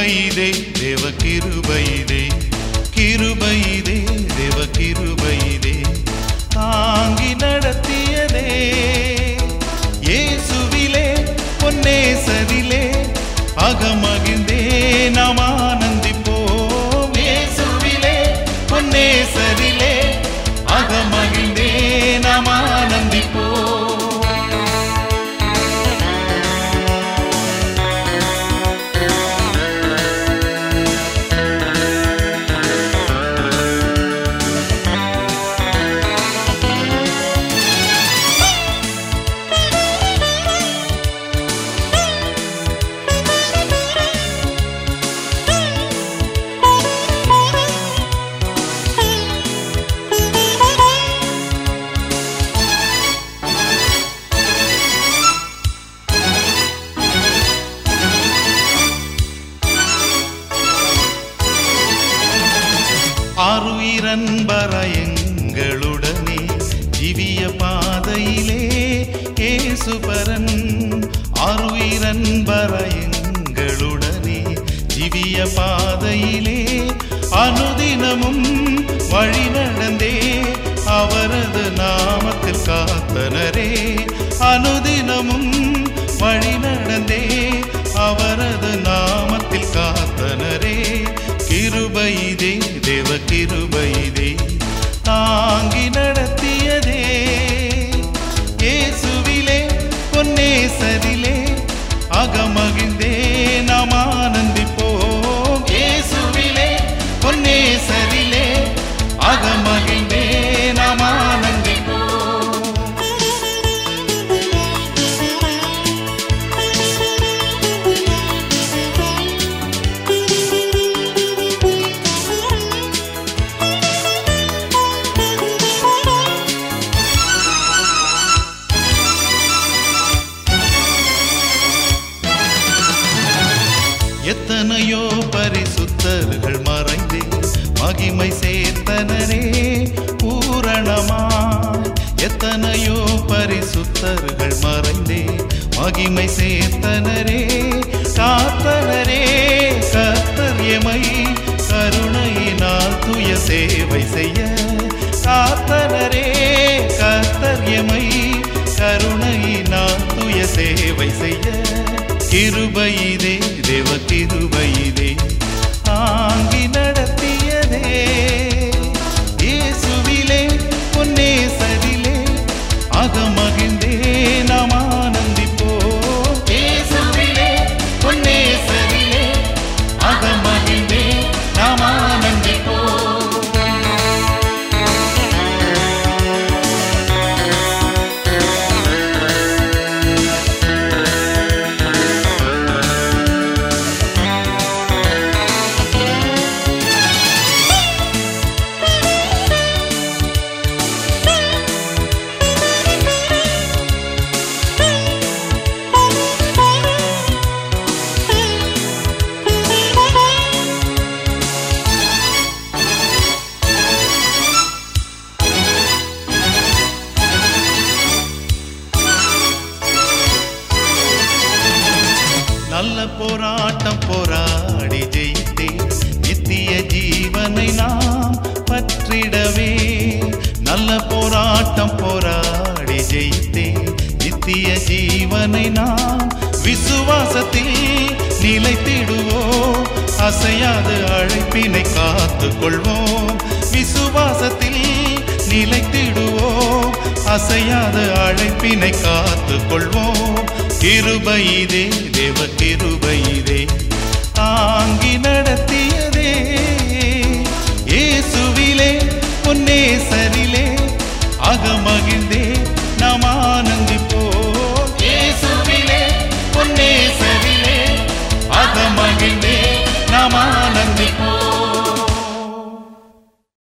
கிருபையிதே தேவ கிருபையிதே கிருபையிதே தேவ கிருபையிதே தாங்கி நடத்தியதே இயேசுவிலே பொன்னேசரிலே அகமகிழ்ந்தே நாம் ஆனந்திப்போம் இயேசுவிலே பொன்னேசரிலே அகமகிழ்ந்தே நாம் ஆனந்திப்போம் ஆறுயிரன்பர எங்களுடனே திவ்ய பாதையிலே ஏசுபரன் ஆறுயிரன்பர எங்களுடனே திவ்ய பாதையிலே அனுதினமும் வழி நடந்தே அவரது நாமத்தில் காத்தனரே அனுதினமும் வழி நடந்தே அவரது நாமத்தில் காத்தனரே கிருபைதே தேவ கிருபைதே தாங்கி நடத்தியதே இயேசுவிலே பொன்னேசரிலே அகமகிழ்ந்தே நாம் ஆனந்திப்போம் இயேசுவிலே பொன்னேசரிலே அகமகிழ்ந்தே நாம் ஆனந்திப்போம் எத்தனையோ பரிசுத்தர்கள் மறைந்தே மகிமை சேர்த்தனரே பூரணமாய் எத்தனையோ பரிசுத்தர்கள் மறைந்தே மகிமை சேர்த்தனரே காத்தனரே கர்த்தரியமை கருணையினால் துய சேவை செய்ய காத்தனரே கர்த்தரியமை கருணையினால் துய சேவை செய்ய கிருபையிதே தேவ கிருபையிதே தாங்கி நடத்தியதே இயேசுவிலே பொன்னேசரிலே அகமகிழ்ந்தே நாம் ஆனந்திப்போம் இயேசுவிலே பொன்னேசரிலே அகமகிழ்ந்தே நாம் ஆனந்திப்போம் நல்ல போராட்டம் போராடி ஜெயித்தே நித்திய ஜீவனை நாம் பற்றிடவே நல்ல போராட்டம் போராடி ஜெயித்தே நித்திய ஜீவனை நாம் விசுவாசத்தில் நிலைத்திடுவோம் அசையாத அழைப்பினை காத்துக் கொள்வோம் விசுவாசத்தில் நிலைத்திடுவோம் அசையாத அழைப்பினை காத்துக் கொள்வோம் கிருபையிதே தேவ கிருபையிதே தாங்கி நடத்தியதே இயேசுவிலே பொன்னேசரிலே அகமகிழ்ந்தே நாம் ஆனந்திப்போம்